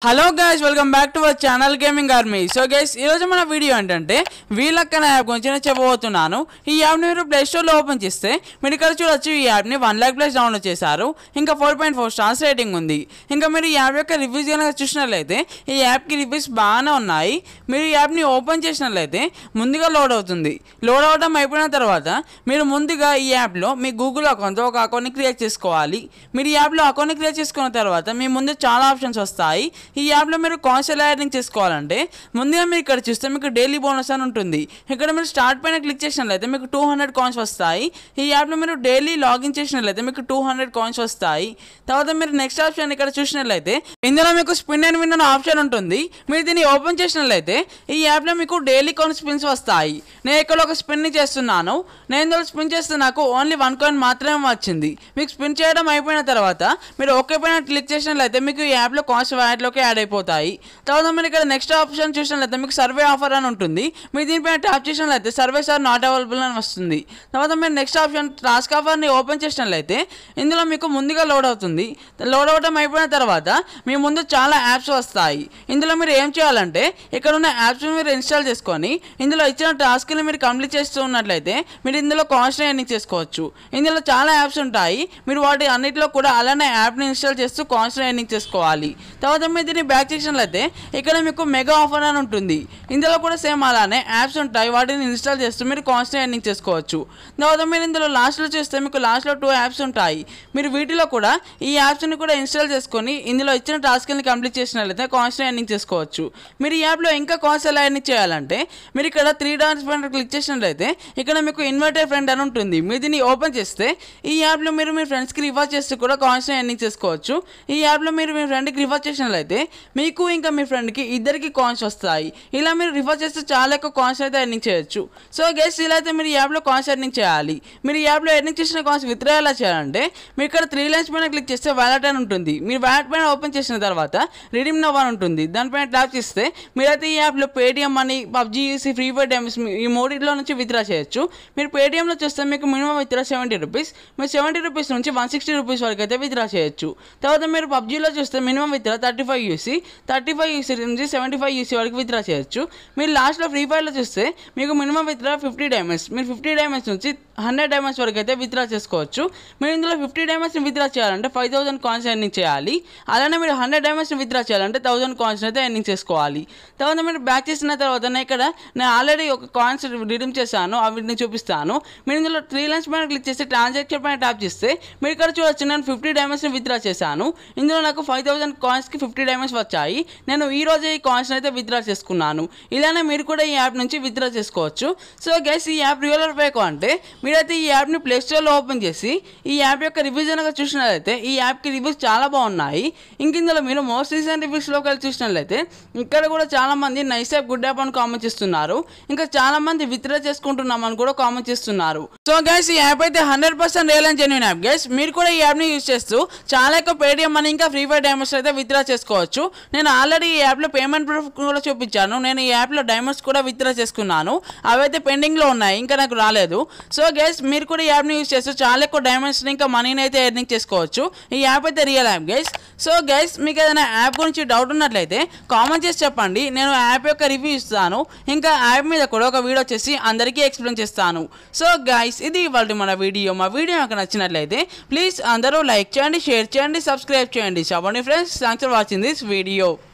hello guys welcome back to our channel gaming army so guys ఈరోజు మన video ఏంటంటే వీలక్కన app గురించి నేను చెప్పబోతున్నాను ఈ యాప్ని మీరు ప్లే స్టోర్లో ఓపెన్ చేస్తే మీరు ఇక్కడ చూడొచ్చు ఈ యాప్ని వన్ ల్యాక్ ప్లస్ డౌన్లోడ్ చేశారు ఇంకా four point four stars rating ఉంది ఇంకా మీరు ఈ యాప్ యొక్క రివ్యూస్ కనుక చూసినట్లయితే ఈ యాప్కి రివ్యూస్ బాగానే ఉన్నాయి మీరు ఈ యాప్ని ఓపెన్ చేసినట్లయితే ముందుగా లోడ్ అవుతుంది లోడ్ అవడం అయిపోయిన తర్వాత మీరు ముందుగా ఈ యాప్లో మీ గూగుల్ అకౌంట్తో ఒక అకౌంట్ని క్రియేట్ చేసుకోవాలి మీరు ఈ యాప్లో అకౌంట్ని క్రియేట్ చేసుకున్న తర్వాత మీ ముందు చాలా ఆప్షన్స్ వస్తాయి ఈ యాప్లో మీరు కాయిన్స్ ఎలా ఎర్నింగ్ చేసుకోవాలంటే ముందుగా మీరు ఇక్కడ చూస్తే మీకు డైలీ బోనస్ అని ఉంటుంది ఇక్కడ మీరు స్టార్ట్ పైన క్లిక్ చేసినట్లయితే మీకు టూ హండ్రెడ్ కాయిన్స్ వస్తాయి ఈ యాప్లో మీరు డైలీ లాగిన్ చేసినట్లయితే మీకు టూ హండ్రెడ్ కాయిన్స్ వస్తాయి తర్వాత మీరు నెక్స్ట్ ఆప్షన్ ఇక్కడ చూసినట్లయితే ఇందులో మీకు స్పిన్ అండ్ విన్ అనే ఆప్షన్ ఉంటుంది మీరు దీన్ని ఓపెన్ చేసినట్లయితే ఈ యాప్లో మీకు డైలీ కాయిన్ స్పిన్స్ వస్తాయి నేను ఇక్కడ ఒక స్పిన్ చేస్తున్నాను నేను ఇందులో స్పిన్ చేస్తే నాకు ఓన్లీ వన్ కాయిన్ మాత్రమే వచ్చింది మీకు స్పిన్ చేయడం అయిపోయిన తర్వాత మీరు ఓకే పైన క్లిక్ చేసినట్లయితే మీకు ఈ యాప్లో కాయిన్స్ వ్యాట్లోకి యాడ్ అయిపోతాయి తర్వాత మీరు ఇక్కడ నెక్స్ట్ ఆప్షన్ చూసినట్లయితే మీకు సర్వే ఆఫర్ అని ఉంటుంది మీరు దీనిపైన ట్యాప్ చేసినట్లయితే సర్వేస్ ఆర్ నాట్ అవైలబుల్ అని వస్తుంది తర్వాత మీరు నెక్స్ట్ ఆప్షన్ టాస్క్ ఆఫర్ని ఓపెన్ చేసినట్లయితే ఇందులో మీకు ముందుగా లోడ్ అవుతుంది లోడ్ అవ్వడం అయిపోయిన తర్వాత మీ ముందు చాలా యాప్స్ వస్తాయి ఇందులో మీరు ఏం చేయాలంటే ఇక్కడ ఉన్న యాప్స్ మీరు ఇన్స్టాల్ చేసుకొని ఇందులో ఇచ్చిన టాస్క్ని మీరు కంప్లీట్ చేస్తూ ఉన్నట్లయితే మీరు ఇందులో కాన్స్టెంట్ ఎర్నింగ్ చేసుకోవచ్చు ఇందులో చాలా యాప్స్ ఉంటాయి మీరు వాటి అన్నిటిలో కూడా అలానే యాప్ని ఇన్స్టాల్ చేస్తూ కాన్స్టెంట్ ఎర్నింగ్ చేసుకోవాలి తర్వాత మీరు దీన్ని బ్యాక్ చేసినట్లయితే ఇక్కడ మీకు మెగా ఆఫర్ అని ఉంటుంది ఇందులో కూడా సేమ్ అలానే యాప్స్ ఉంటాయి వాటిని ఇన్స్టాల్ చేస్తూ మీరు కాన్స్టెంట్ ఎర్నింగ్ చేసుకోవచ్చు తర్వాత మీరు ఇందులో లాస్ట్లో చూస్తే మీకు లాస్ట్లో టూ యాప్స్ ఉంటాయి మీరు వీటిలో కూడా ఈ యాప్స్ని కూడా ఇన్స్టాల్ చేసుకొని ఇందులో ఇచ్చిన టాస్క్ని కంప్లీట్ చేసినట్లయితే కాన్స్టెంట్ ఎర్నింగ్ చేసుకోవచ్చు మీరు ఈ యాప్లో ఇంకా కాన్స్ ఎలా ఎర్నింగ్ చేయాలంటే మీరు ఇక్కడ త్రీ డాట్స్ పైన క్లిక్ చేసినట్లయితే ఇక్కడ మీకు ఇన్వర్టర్ ఫ్రెండ్ అని ఉంటుంది మీరు దీన్ని ఓపెన్ చేస్తే ఈ యాప్లో మీరు మీ ఫ్రెండ్స్కి రిఫర్ చేస్తూ కూడా కాన్స్టెంట్ ఎర్నింగ్ చేసుకోవచ్చు ఈ యాప్లో మీరు మీ ఫ్రెండ్కి రిఫర్ చేసినట్లయితే మీకు ఇంకా మీ ఫ్రెండ్కి ఇద్దరికి కాయిన్స్ వస్తాయి ఇలా మీరు రిఫర్ చేస్తే చాలా ఎక్కువ కాయిన్స్ అయితే ఎర్నింగ్ చేయొచ్చు సో గెస్ ఇలా అయితే మీరు ఈ యాప్లో కాయిన్స్ ఎర్నింగ్ చేయాలి మీరు ఈ యాప్లో ఎర్నింగ్ చేసిన కాయిన్స్ విత్డ్రా ఎలా చేయాలంటే మీరు ఇక్కడ త్రీ లైన్స్ పైన క్లిక్ చేస్తే వ్యాలెట్ అని ఉంటుంది మీరు వ్యాలెట్ పైన ఓపెన్ చేసిన తర్వాత రిడీమ్ నవ్ అని ఉంటుంది దానిపైన ట్యాప్ చేస్తే మీరైతే ఈ యాప్లో పేటిఎం అని పబ్జీ యూసీ ఫ్రీ ఫైర్ డెమ్స్ ఈ మూడిట్లో నుంచి విత్డ్రా చేయొచ్చు మీరు పేటిఎంలో చూస్తే మీకు మినిమం విత్డ్రా సెవెంటీ రూపీస్ మీరు సెవెంటీ రూపీస్ నుంచి వన్ సిక్స్టీ రూపీస్ వరకు అయితే విత్డ్రా చేయొచ్చు తర్వాత మీరు పబ్జీలో చూస్తే minimum withdraw thirty five UC thirty five UC నుంచి సెవెంటీ ఫైవ్ యూసీ వరకు విత్డ్రా చేయొచ్చు మీరు లాస్ట్లో ఫ్రీ ఫైర్లో చూస్తే మీకు మినిమం విత్డ్రా ఫిఫ్టీ డైమండ్స్ మీరు ఫిఫ్టీ డైమండ్స్ నుంచి హండ్రెడ్ డైమండ్స్ వరకు అయితే విత్డ్రా చేసుకోవచ్చు మీరు ఇందులో ఫిఫ్టీ డైమండ్స్ని విత్డ్రా చేయాలంటే ఫైవ్ థౌసండ్ కాయిన్స్ ఎర్నింగ్ చేయాలి అలానే మీరు హండ్రెడ్ డైమండ్స్ని విత్డ్రా చేయాలంటే థౌసండ్ కాయిన్స్ అయితే ఎర్నింగ్ చేసుకోవాలి తర్వాత మీరు బ్యాక్ చేసిన తర్వాత నేను ఇక్కడ నేను ఆల్రెడీ ఒక కాయిన్స్ రిడీమ్ చేశాను అవిటిని చూపిస్తాను మీరు ఇందులో త్రీ లైన్స్ పైన క్లిక్ చేసి ట్రాన్సాక్షన్ పైన ట్యాప్ చేస్తే మీరు ఇక్కడ చూడొచ్చు నేను ఫిఫ్టీ డైమండ్స్ని విత్డ్రా చేశాను ఇందులో నాకు ఫైవ్ థౌసండ్ కాయిన్స్కి ఫిఫ్టీ డైమండ్స్ వచ్చాయి నేను ఈ రోజే ఈ కాయిన్స్ అయితే విత్డ్రా చేసుకున్నాను ఇలానే మీరు కూడా ఈ యాప్ నుంచి విత్డ్రా చేసుకోవచ్చు సో గైస్ ఈ యాప్ రియల్ ఫేక్ అంటే మీరైతే ఈ యాప్ని ప్లే స్టోర్లో ఓపెన్ చేసి ఈ యాప్ యొక్క రివ్యూస్ కనుక చూసినట్లయితే ఈ యాప్కి రివ్యూస్ చాలా బాగున్నాయి ఇంక ఇందులో మీరు మోస్ట్ రీసెంట్ రివ్యూస్లోకి వెళ్ళి చూసినట్లయితే ఇక్కడ కూడా చాలా మంది నైస్ యాప్ గుడ్ యాప్ అని కామెంట్ చేస్తున్నారు ఇంకా చాలా మంది విత్డ్రా చేసుకుంటున్నామని కూడా కామెంట్ చేస్తున్నారు సో గైస్ ఈ యాప్ అయితే hundred percent real and genuine app guys మీరు కూడా ఈ యాప్ని యూస్ చేస్తూ చాలా ఎక్కువ పేటిఎం అని ఇంకా ఫ్రీ ఫైర్ డైమండ్స్ అయితే విత్డ్రా చేసుకోవచ్చు నేను ఆల్రెడీ ఈ యాప్లో పేమెంట్ ప్రూఫ్ కూడా చూపించాను నేను ఈ యాప్లో డైమండ్స్ కూడా విత్డ్రా చేసుకున్నాను అవైతే పెండింగ్లో ఉన్నాయి ఇంకా నాకు రాలేదు సో గైస్ మీరు కూడా ఈ యాప్ని యూస్ చేస్తూ చాలా ఎక్కువ డైమండ్స్ని ఇంకా మనీని అయితే ఎర్నింగ్ చేసుకోవచ్చు ఈ యాప్ అయితే real app guys so guys మీకు ఏదైనా యాప్ గురించి డౌట్ ఉన్నట్లయితే కామెంట్ చేసి చెప్పండి నేను యాప్ యొక్క రివ్యూ ఇస్తాను ఇంకా యాప్ మీద కూడా ఒక వీడియో చేసి అందరికీ ఎక్స్ప్లెయిన్ చేస్తాను సో గైస్ ఇది ఇవాళ మన వీడియో మా వీడియో నాకు నచ్చినట్లయితే ప్లీజ్ అందరూ లైక్ చేయండి షేర్ చేయండి సబ్స్క్రైబ్ చేయండి చెప్పండి friends thanks for watching this video